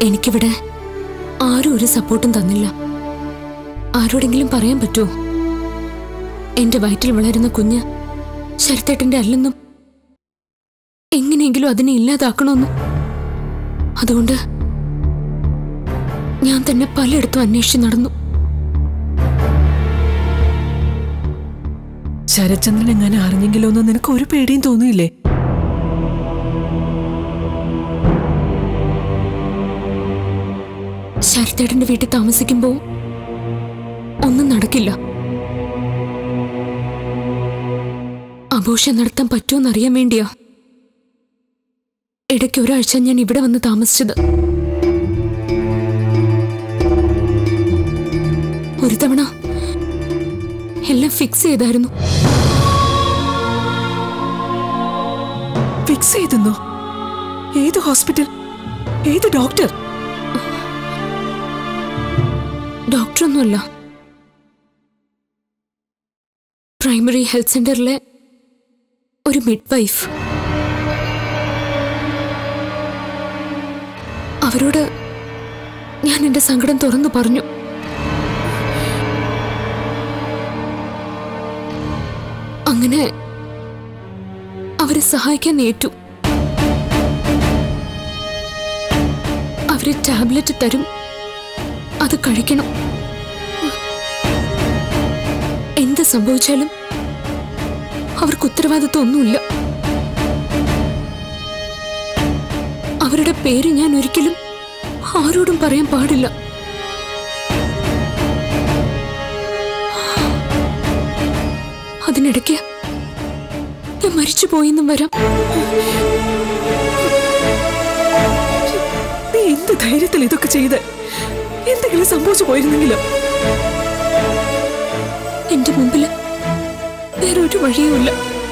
എനിക്കിവിടെ ആരും ഒരു സപ്പോർട്ടും തന്നില്ല ആരോടെങ്കിലും പറയാൻ പറ്റുമോ എന്റെ വയറ്റിൽ വളരുന്ന കുഞ്ഞ് ശരത്തേട്ടന്റെ അല്ലെന്നും എങ്ങനെയെങ്കിലും അതിനെ ഇല്ലാതാക്കണമെന്നും അതുകൊണ്ട് ഞാൻ തന്നെ പലയിടത്തും അന്വേഷിച്ച് നടന്നു ശരചന്ദ്രൻ എങ്ങനെ അറിഞ്ഞെങ്കിലോ എന്ന് നിനക്ക് ഒരു പേടിയും തോന്നിയില്ലേ ശരത്തേട്ടന്റെ വീട്ടിൽ താമസിക്കുമ്പോ ഒന്നും നടക്കില്ല ആഘോഷം നടത്താൻ പറ്റുമെന്ന് അറിയാൻ വേണ്ടിയാ ഇടയ്ക്ക് ഒരാഴ്ച ഞാൻ ഇവിടെ വന്ന് താമസിച്ചത് ഒരു തവണ എല്ലാം ഫിക്സ് ചെയ്തായിരുന്നു ഫിക്സ് ചെയ്തെന്നോ ഏത് ഹോസ്പിറ്റൽ ഏത് ഡോക്ടർ ഡോക്ടറൊന്നുമല്ല പ്രൈമറി ഹെൽത്ത് സെന്ററിലെ ഒരു മിഡ് വൈഫ് അവരോട് ഞാൻ എന്റെ സങ്കടം തുറന്നു പറഞ്ഞു അങ്ങനെ അവരെ സഹായിക്കാൻ ഏറ്റു അവര് ടാബ്ലറ്റ് തരും അത് കഴിക്കണം എന്ത് സംഭവിച്ചാലും അവർക്ക് ഉത്തരവാദിത്വം ഒന്നുമില്ല അവരുടെ പേര് ഞാൻ ഒരിക്കലും ആരോടും പറയാൻ പാടില്ല അതിനിടയ്ക്ക് ഞാൻ മരിച്ചു പോയെന്നും വരാം നീ എന്ത് ധൈര്യത്തിൽ ഇതൊക്കെ ചെയ്ത് എന്തെങ്കിലും സംഭവിച്ചു പോയിരുന്നെങ്കിലോ എന്റെ മുമ്പില് വേറൊരു വഴിയുമില്ല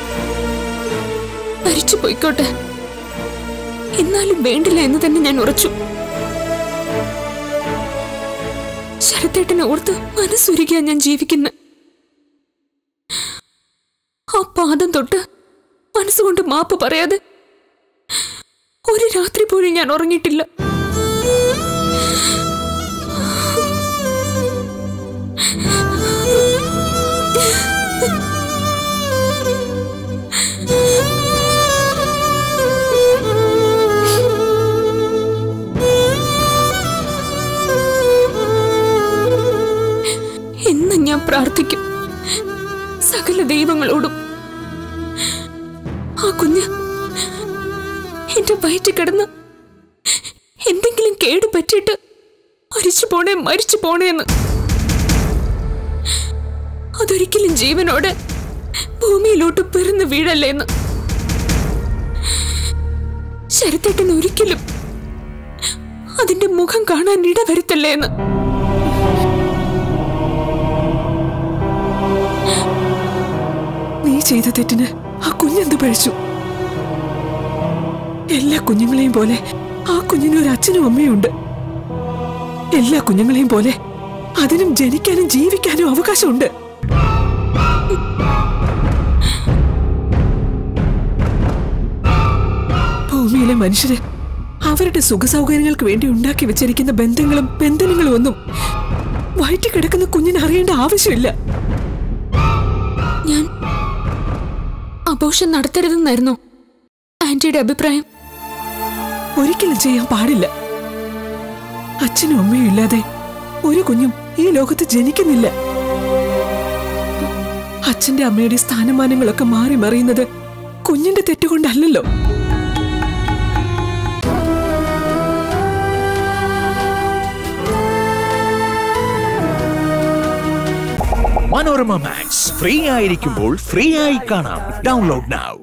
മരിച്ചു പോയിക്കോട്ടെ എന്നാലും വേണ്ടില്ല എന്ന് തന്നെ ഞാൻ ഉറച്ചു ശരത്തേട്ടനെ ഓർത്ത് മനസ്സുരുകിയാ ഞാൻ ജീവിക്കുന്നത് ആ പാദം തൊട്ട് മനസ്സുകൊണ്ട് മാപ്പ് പറയാതെ ഒരു രാത്രി പോലും ഞാൻ ഉറങ്ങിയിട്ടില്ല എന്നും ഞാൻ പ്രാർത്ഥിക്കും സകല ദൈവങ്ങളോടും ആ കുഞ്ഞ് എന്റെ വയറ്റിൽ കിടന്ന് എന്തെങ്കിലും കേട് പറ്റിയിട്ട് മരിച്ചു പോണേ മരിച്ചു പോണേന്ന് അതൊരിക്കലും ജീവനോടെ ഭൂമിയിലോട്ട് പിറന്ന് വീഴല്ലേന്ന് ശരത്തേട്ടൻ ഒരിക്കലും അതിന്റെ മുഖം കാണാൻ ഇടവരുത്തല്ലേന്ന് നീ ചെയ്ത തെറ്റിന് ആ കുഞ്ഞെന്ത് പഴിച്ചു എല്ലാ കുഞ്ഞുങ്ങളെയും പോലെ ആ കുഞ്ഞിന് ഒരു അച്ഛനും അമ്മയും ഉണ്ട് എല്ലാ കുഞ്ഞുങ്ങളെയും പോലെ അതിനും ജനിക്കാനും ജീവിക്കാനും അവകാശമുണ്ട് ഭൂമിയിലെ മനുഷ്യര് അവരുടെ സുഖസൗകര്യങ്ങൾക്ക് വേണ്ടി ഉണ്ടാക്കി വെച്ചിരിക്കുന്ന ബന്ധങ്ങളും ബന്ധനങ്ങളും ഒന്നും വയറ്റി കിടക്കുന്ന കുഞ്ഞിന് അറിയേണ്ട ആവശ്യമില്ല ഞാൻ അബോഷൻ നടത്തരുതെന്നായിരുന്നോ ആന്റിയുടെ അഭിപ്രായം ഒരിക്കലും ചെയ്യാൻ പാടില്ല അച്ഛനും അമ്മയും ഇല്ലാതെ ഒരു കുഞ്ഞും ഈ ലോകത്ത് ജനിക്കുന്നില്ല അച്ഛന്റെ അമ്മയുടെ സ്ഥാനമാനങ്ങളൊക്കെ മാറി മറിയുന്നത് കുഞ്ഞിന്റെ തെറ്റുകൊണ്ടല്ലല്ലോ മനോരമ മാക്സ് ഫ്രീ ആയിരിക്കുമ്പോൾ ഫ്രീ ആയി കാണാം ഡൗൺലോഡ് now